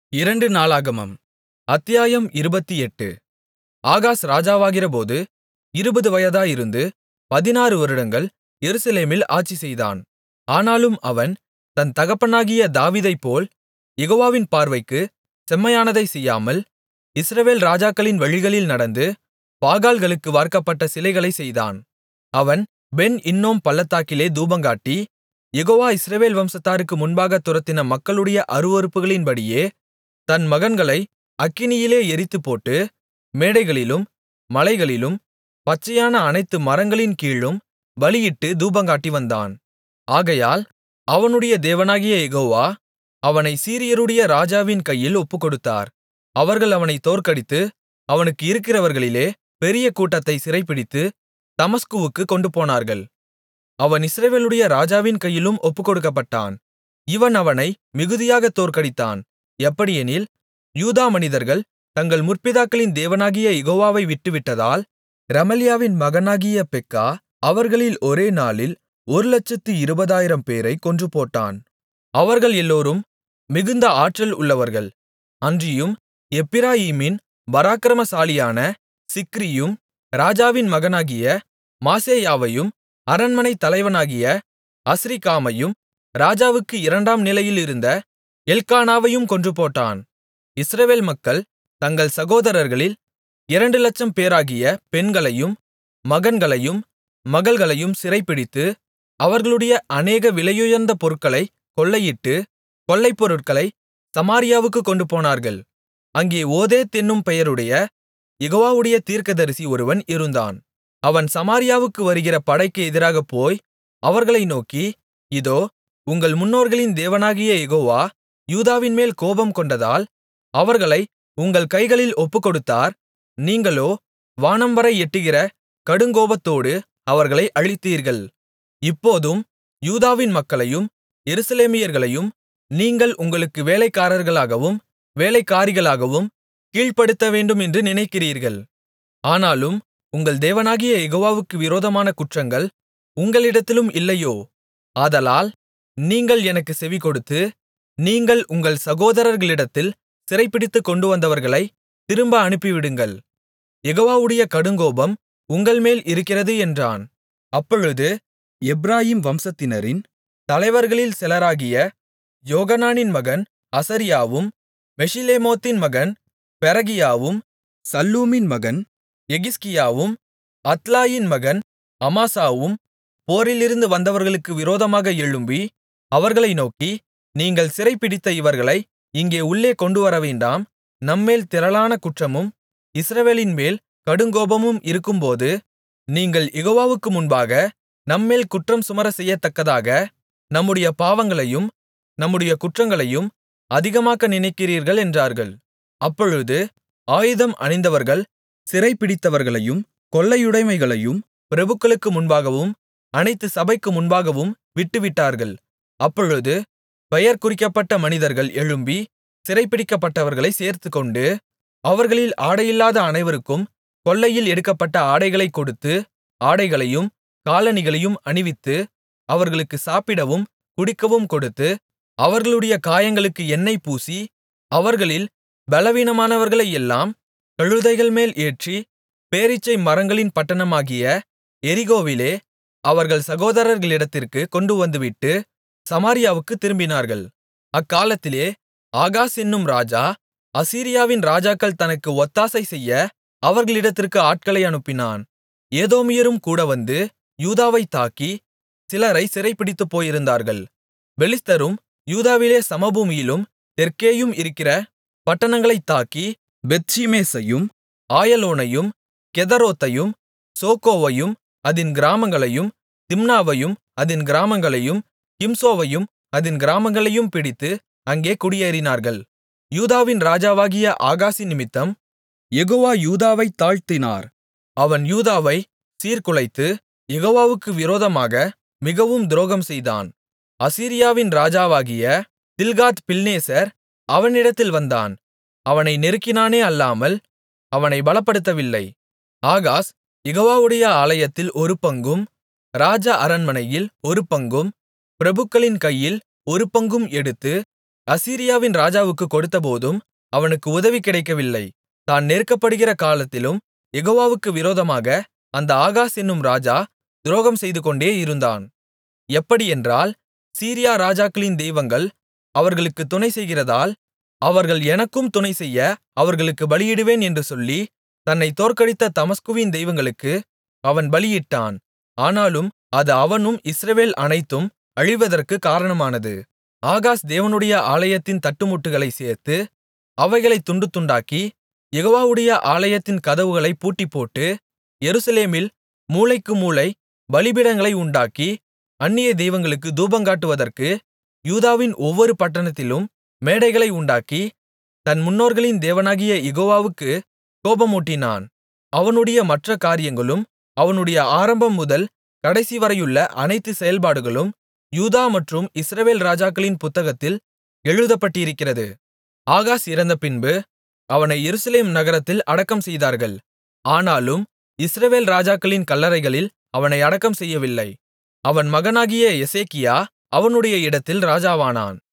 இரண்டு நாளாகமம் அத்தியாயம் இருபத்தெட்டு ஆகாஸ் ராஜாவாகிறபோது இருபது வயதாயிருந்து பதினாறு வருடங்கள் எருசலேமில் ஆட்சிசெய்தான் ஆனாலும் அவன் தன் தகப்பனாகிய தாவீதைப்போல் யெகோவாவின் பார்வைக்குச் செம்மையானதைச் செய்யாமல் இஸ்ரவேல் ராஜாக்களின் வழிகளில் நடந்து பாகால்களுக்கு வார்க்கப்பட்ட சிலைகளைச் செய்தான் அவன் பென் இன்னோம் பள்ளத்தாக்கிலே தூபங்காட்டி யெகோவா இஸ்ரவேல் வம்சத்தாருக்கு முன்பாகத் துரத்தின மக்களுடைய அருவருப்புகளின்படியே தன் மகன்களை அக்கினியிலே எரித்துப்போட்டு மேடைகளிலும் மலைகளிலும் பச்சையான அனைத்து மரங்களின் கீழும் பலியிட்டுத் தூபங்காட்டிவந்தான் ஆகையால் அவனுடைய தேவனாகிய யெகோவா அவனைச் சீரியருடைய ராஜாவின் கையில் ஒப்புக்கொடுத்தார் அவர்கள் அவனைத் தோற்கடித்து அவனுக்கு இருக்கிறவர்களிலே பெரிய கூட்டத்தைச் சிறைபிடித்து தமஸ்குவுக்குக் கொண்டுபோனார்கள் அவன் இஸ்ரவேலுடைய ராஜாவின் கையிலும் ஒப்புக்கொடுக்கப்பட்டான் இவன் அவனை மிகுதியாகத் தோற்கடித்தான் எப்படியெனில் யூதா மனிதர்கள் தங்கள் முற்பிதாக்களின் தேவனாகிய யெகோவாவை விட்டுவிட்டதால் ரெமலியாவின் மகனாகிய பெக்கா அவர்களில் ஒரே நாளில் ஒருலட்சத்து இருபதாயிரம் பேரைக் கொன்றுபோட்டான் அவர்கள் எல்லோரும் மிகுந்த ஆற்றல் உள்ளவர்கள் அன்றியும் எப்பிராயீமின் பராக்கிரமசாலியான சிக்ரியும் ராஜாவின் மகனாகிய மாசேயாவையும் அரண்மனைத் தலைவனாகிய அஸ்ரிக்காமையும் ராஜாவுக்கு இரண்டாம் நிலையில் இருந்த எல்க்கானாவையும் கொன்றுபோட்டான் இஸ்ரவேல் மக்கள் தங்கள் சகோதரர்களில் இரண்டு லட்சம் பேராகிய பெண்களையும் மகன்களையும் மகள்களையும் சிறைபிடித்து அவர்களுடைய அநேக விலையுயர்ந்த பொருட்களைக் கொள்ளையிட்டு கொள்ளைப்பொருட்களைச் சமாரியாவுக்குக் கொண்டுபோனார்கள் அங்கே ஓதேத் என்னும் பெயருடைய யெகோவாவுடைய தீர்க்கதரிசி ஒருவன் இருந்தான் அவன் சமாரியாவுக்கு வருகிற படைக்கு எதிராகப் போய் அவர்களை நோக்கி இதோ உங்கள் முன்னோர்களின் தேவனாகிய யெகோவா யூதாவின்மேல் கோபம் கொண்டதால் அவர்களை உங்கள் கைகளில் ஒப்புக்கொடுத்தார் நீங்களோ வானம்வரை எட்டுகிற கடுங்கோபத்தோடு அவர்களை அழித்தீர்கள் இப்போதும் யூதாவின் மக்களையும் எருசலேமியர்களையும் நீங்கள் உங்களுக்கு வேலைக்காரர்களாகவும் வேலைக்காரிகளாகவும் கீழ்ப்படுத்தவேண்டும் என்று நினைக்கிறீர்கள் ஆனாலும் உங்கள் தேவனாகிய யெகோவாவுக்கு விரோதமான குற்றங்கள் உங்களிடத்திலும் இல்லையோ ஆதலால் நீங்கள் எனக்குச் செவிகொடுத்து நீங்கள் உங்கள் சகோதரர்களிடத்தில் சிறைபிடித்துக் கொண்டுவந்தவர்களை திரும்ப அனுப்பிவிடுங்கள் யெகோவாவுடைய கடுங்கோபம் உங்கள்மேல் இருக்கிறது என்றான் அப்பொழுது எப்பிராயீம் வம்சத்தினரின் தலைவர்களில் சிலராகிய யோகனானின் மகன் அசரியாவும் மெஷிலெமோத்தின் மகன் பெரகியாவும் சல்லூமின் மகன் எகிஸ்கியாவும் அத்லாயின் மகன் அமாசாவும் போரிலிருந்து வந்தவர்களுக்கு விரோதமாக எழும்பி அவர்களை நோக்கி நீங்கள் சிறைபிடித்த இவர்களை இங்கே உள்ளே கொண்டுவரவேண்டாம் நம்மேல் திரளான குற்றமும் இஸ்ரவேலின்மேல் கடுங்கோபமும் இருக்கும்போது நீங்கள் யெகோவாவுக்கு முன்பாக நம்மேல் குற்றம் சுமரச் செய்யத்தக்கதாக நம்முடைய பாவங்களையும் நம்முடைய குற்றங்களையும் அதிகமாக்க நினைக்கிறீர்கள் என்றார்கள் அப்பொழுது ஆயுதம் அணிந்தவர்கள் சிறைபிடித்தவர்களையும் கொள்ளையுடைமைகளையும் பிரபுக்களுக்கு முன்பாகவும் அனைத்து சபைக்கு முன்பாகவும் விட்டுவிட்டார்கள் அப்பொழுது பெயர் குறிக்கப்பட்ட மனிதர்கள் எழும்பி சிறைபிடிக்கப்பட்டவர்களைச் சேர்த்துக்கொண்டு அவர்களில் ஆடையில்லாத அனைவருக்கும் கொள்ளையில் எடுக்கப்பட்ட ஆடைகளைக் கொடுத்து ஆடைகளையும் காலணிகளையும் அணிவித்து அவர்களுக்கு சாப்பிடவும் குடிக்கவும் கொடுத்து அவர்களுடைய காயங்களுக்கு எண்ணெய் பூசி அவர்களில் பலவீனமானவர்களையெல்லாம் கழுதைகள்மேல் ஏற்றி பேரீச்சை மரங்களின் பட்டணமாகிய எரிகோவிலே அவர்கள் சகோதரர்களிடத்திற்குக் கொண்டுவந்துவிட்டு சமாரியாவுக்குத் திரும்பினார்கள் அக்காலத்திலே ஆகாஸ் என்னும் ராஜா அசீரியாவின் ராஜாக்கள் தனக்கு ஒத்தாசை செய்ய அவர்களிடத்திற்கு ஆட்களை அனுப்பினான் ஏதோமியரும் கூட வந்து யூதாவைத் தாக்கி சிலரை சிறைபிடித்துப் போயிருந்தார்கள் பெலிஸ்தரும் யூதாவிலே சமபூமியிலும் தெற்கேயும் இருக்கிற பட்டணங்களைத் தாக்கி பெத்ஷிமேசையும் ஆயலோனையும் கெதரோத்தையும் சோக்கோவையும் அதின் கிராமங்களையும் திம்னாவையும் அதின் கிராமங்களையும் கிம்சோவையும் அதின் கிராமங்களையும் பிடித்து அங்கே குடியேறினார்கள் யூதாவின் ராஜாவாகிய ஆகாசின் நிமித்தம் யெகோவா யூதாவைத் தாழ்த்தினார் அவன் யூதாவை சீர்குலைத்து யெகோவாவுக்கு விரோதமாக மிகவும் துரோகம் செய்தான் அசீரியாவின் ராஜாவாகிய தில்காத் பில்நேசர் அவனிடத்தில் வந்தான் அவனை நெருக்கினானே அல்லாமல் அவனை பலப்படுத்தவில்லை ஆகாஸ் யெகோவாவுடைய ஆலயத்தில் ஒரு பங்கும் ராஜ அரண்மனையில் ஒரு பங்கும் பிரபுக்களின் கையில் ஒரு பங்கும் எடுத்து அசீரியாவின் ராஜாவுக்குக் கொடுத்தபோதும் அவனுக்கு உதவி கிடைக்கவில்லை தான் நெருக்கப்படுகிற காலத்திலும் யெகோவாவுக்கு விரோதமாக அந்த ஆகாஸ் என்னும் ராஜா துரோகம் செய்துகொண்டே இருந்தான் எப்படியென்றால் சீரியா ராஜாக்களின் தெய்வங்கள் அவர்களுக்குத் துணை செய்கிறதால் அவர்கள் எனக்கும் துணைசெய்ய அவர்களுக்குப் பலியிடுவேன் என்று சொல்லி தன்னைத் தோற்கடித்த தமஸ்குவின் தெய்வங்களுக்கு அவன் பலியிட்டான் ஆனாலும் அது அவனும் இஸ்ரவேல் அனைத்தும் அழிவதற்குக் காரணமானது ஆகாஸ் தேவனுடைய ஆலயத்தின் தட்டுமுட்டுகளைச் சேர்த்து அவைகளைத் துண்டு துண்டாக்கி யெகோவாவுடைய ஆலயத்தின் கதவுகளைப் பூட்டிப்போட்டு எருசலேமில் மூலைக்கு மூலை பலிபீடங்களை உண்டாக்கி அந்நிய தெய்வங்களுக்கு தூபங்காட்டுவதற்கு யூதாவின் ஒவ்வொரு பட்டணத்திலும் மேடைகளை உண்டாக்கி தன் முன்னோர்களின் தேவனாகிய யெகோவாவுக்குக் கோபமூட்டினான் அவனுடைய மற்ற காரியங்களும் அவனுடைய ஆரம்பம் முதல் கடைசிவரையுள்ள அனைத்து செயல்பாடுகளும் யூதா மற்றும் இஸ்ரவேல் ராஜாக்களின் புத்தகத்தில் எழுதப்பட்டிருக்கிறது ஆகாஸ் இறந்தபின்பு அவனை எருசலேம் நகரத்தில் அடக்கம் செய்தார்கள் ஆனாலும் இஸ்ரவேல் ராஜாக்களின் கல்லறைகளில் அவனை அடக்கம் செய்யவில்லை அவன் மகனாகிய எசேக்கியா அவனுடைய இடத்தில் ராஜாவானான்